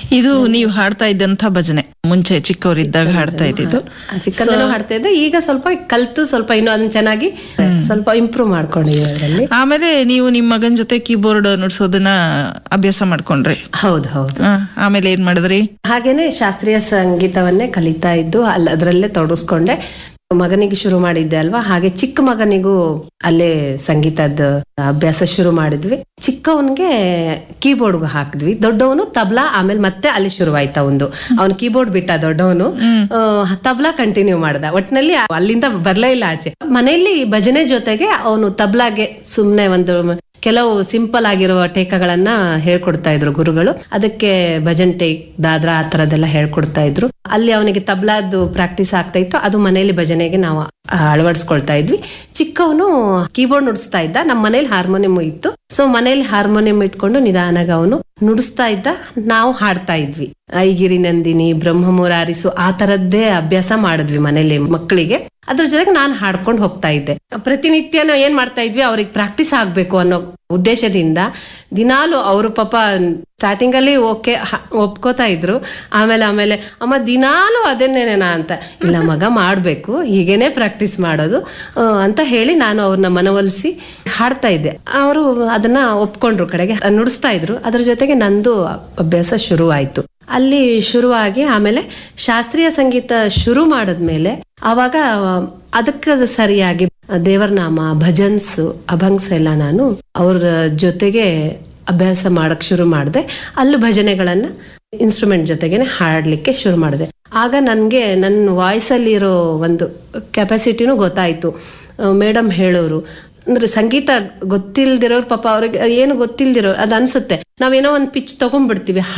ಇದು ನೀವು ಹಾಡ್ತಾ ಇದ್ದಂತ ಭಜನೆ ಮುಂಚೆ ಚಿಕ್ಕವರಿದ್ದಾಗ ಹಾಡ್ತಾ ಇದ್ದಿದ್ದು ಚಿಕ್ಕಂದನೂ ಹಾಡ್ತಾ ಇದ್ದೆ ಈಗ ಸ್ವಲ್ಪ ಕಲ್ತು ಸ್ವಲ್ಪ ಇನ್ನೂ ಅದನ್ನ ಚೆನ್ನಾಗಿ ಸ್ವಲ್ಪ ಇಂಪ್ರೂವ್ ಮಾಡ್ಕೊಂಡಿದ್ದೀವಿ ಅದರಲ್ಲಿ ಆಮೇಲೆ ನೀವು ನಿಮ್ ಮಗನ್ ಜೊತೆ ಕೀಬೋರ್ಡ್ ನುಡ್ಸೋದನ್ನ ಅಭ್ಯಾಸ ಮಾಡ್ಕೊಂಡ್ರಿ ಹೌದು ಹೌದು ಆ, ಆಮೇಲೆ ಏನ್ ಮಾಡಿದ್ರಿ ಹಾಗೇನೆ ಶಾಸ್ತ್ರೀಯ ಸಂಗೀತವನ್ನೇ ಕಲಿತಾ ಇದ್ದು ಅಲ್ಲಿ ಅದರಲ್ಲೇ ತೊಡಗಿಸ್ಕೊಂಡೆ ಮಗನಿಗೆ ಶುರು ಮಾಡಿದ್ದೆ ಅಲ್ವಾ ಹಾಗೆ ಚಿಕ್ಕ ಮಗನಿಗೂ ಅಲ್ಲೇ ಸಂಗೀತದ ಅಭ್ಯಾಸ ಶುರು ಮಾಡಿದ್ವಿ ಚಿಕ್ಕವನ್ಗೆ ಕೀಬೋರ್ಡ್ಗೂ ಹಾಕಿದ್ವಿ ದೊಡ್ಡವನು ತಬ್ಲಾ ಆಮೇಲೆ ಮತ್ತೆ ಅಲ್ಲಿ ಶುರುವಾಯ್ತಾ ಒಂದು ಅವನು ಕೀಬೋರ್ಡ್ ಬಿಟ್ಟ ದೊಡ್ಡವನು ಆ, ತಬ್ಲಾ ಕಂಟಿನ್ಯೂ ಮಾಡ್ದ ಒಟ್ನಲ್ಲಿ ಅಲ್ಲಿಂದ ಬರ್ಲೇ ಇಲ್ಲ ಆಚೆ ಮನೆಯಲ್ಲಿ ಭಜನೆ ಜೊತೆಗೆ ಅವನು ತಬ್ಲಾಗೆ ಸುಮ್ನೆ ಒಂದು ಕೆಲವು ಸಿಂಪಲ್ ಆಗಿರುವ ಟೇಕಗಳನ್ನ ಹೇಳ್ಕೊಡ್ತಾ ಇದ್ರು ಗುರುಗಳು ಅದಕ್ಕೆ ಭಜನ್ ಟೇಕ್ ದಾದ್ರಾ ಆ ತರದೆಲ್ಲ ಹೇಳ್ಕೊಡ್ತಾ ಇದ್ರು ಅಲ್ಲಿ ಅವನಿಗೆ ತಬ್ಲಾದ್ದು ಪ್ರಾಕ್ಟೀಸ್ ಆಗ್ತಾ ಇತ್ತು ಅದು ಮನೆಯಲ್ಲಿ ಭಜನೆಗೆ ನಾವು ಆ, ಅಳವಡಿಸ್ಕೊಳ್ತಾ ಇದ್ವಿ ಚಿಕ್ಕವನು ಕೀಬೋರ್ಡ್ ನುಡಿಸ್ತಾ ಇದ್ದ ನಮ್ಮ ಮನೇಲಿ ಹಾರ್ಮೋನಿಯಂ ಇತ್ತು ಸೊ ಮನೇಲಿ ಹಾರ್ಮೋನಿಯಂ ಇಟ್ಕೊಂಡು ನಿಧಾನಾಗ ಅವನು ನುಡಿಸ್ತಾ ಇದ್ದ ನಾವು ಹಾಡ್ತಾ ಇದ್ವಿ ಐಗಿರಿ ನಂದಿನಿ ಬ್ರಹ್ಮ ಮುರಾರಿಸು ಆ ತರದ್ದೇ ಅಭ್ಯಾಸ ಮಾಡಿದ್ವಿ ಮನೇಲಿ ಮಕ್ಕಳಿಗೆ ಅದ್ರ ಜೊತೆಗೆ ನಾನು ಹಾಡ್ಕೊಂಡು ಹೋಗ್ತಾ ಇದ್ದೆ ಪ್ರತಿನಿತ್ಯ ನಾವು ಏನ್ ಮಾಡ್ತಾ ಇದ್ವಿ ಅವ್ರಿಗೆ ಪ್ರಾಕ್ಟೀಸ್ ಆಗ್ಬೇಕು ಅನ್ನೋ ಉದ್ದೇಶದಿಂದ ದಿನಾಲು ಅವರು ಪಾಪ ಸ್ಟಾರ್ಟಿಂಗ್ ಅಲ್ಲಿ ಓಕೆ ಒಪ್ಕೋತಾ ಇದ್ರು ಆಮೇಲೆ ಆಮೇಲೆ ಅಮ್ಮ ದಿನಾಲು ಅದನ್ನೇನೇನಾ ಅಂತ ಇಲ್ಲ ಮಗ ಮಾಡ್ಬೇಕು ಹೀಗೇನೆ ಪ್ರಾಕ್ಟೀಸ್ ಮಾಡೋದು ಆ, ಅಂತ ಹೇಳಿ ನಾನು ಅವ್ರನ್ನ ಮನವೊಲಿಸಿ ಹಾಡ್ತಾ ಇದ್ದೆ ಅವರು ಅದನ್ನ ಒಪ್ಕೊಂಡ್ರು ಕಡೆಗೆ ನುಡಿಸ್ತಾ ಇದ್ರು ಅದ್ರ ಜೊತೆಗೆ ನಂದು ಅಭ್ಯಾಸ ಶುರುವಾಯ್ತು ಅಲ್ಲಿ ಶುರುವಾಗಿ ಆಮೇಲೆ ಶಾಸ್ತ್ರೀಯ ಸಂಗೀತ ಶುರು ಮಾಡಿದ್ಮೇಲೆ ಆವಾಗ ಅದಕ್ಕೆ ಸರಿಯಾಗಿ ದೇವರ ನಾಮ ಭಜನ್ಸ್ ಅಭಂಗ್ಸ್ ಎಲ್ಲ ನಾನು ಅವ್ರ ಜೊತೆಗೆ ಅಭ್ಯಾಸ ಮಾಡಕ್ ಶುರು ಮಾಡಿದೆ ಅಲ್ಲೂ ಭಜನೆಗಳನ್ನ ಇನ್ಸ್ಟ್ರೂಮೆಂಟ್ ಜೊತೆಗೇನೆ ಹಾಡ್ಲಿಕ್ಕೆ ಶುರು ಮಾಡಿದೆ ಆಗ ನನ್ಗೆ ನನ್ನ ವಾಯ್ಸ್ ಅಲ್ಲಿ ಇರೋ ಒಂದು ಕೆಪಾಸಿಟಿನೂ ಗೊತ್ತಾಯ್ತು ಮೇಡಮ್ ಹೇಳೋರು ಅಂದ್ರೆ ಸಂಗೀತ ಗೊತ್ತಿಲ್ದಿರೋರು ಪಾಪ ಅವ್ರಿಗೆ ಏನು ಗೊತ್ತಿಲ್ದಿರೋ ಅದ್ ಅನ್ಸುತ್ತೆ ನಾವೇನೋ ಒಂದ್ ಪಿಚ್ ತಗೊಂಡ್ಬಿಡ್ತೀವಿ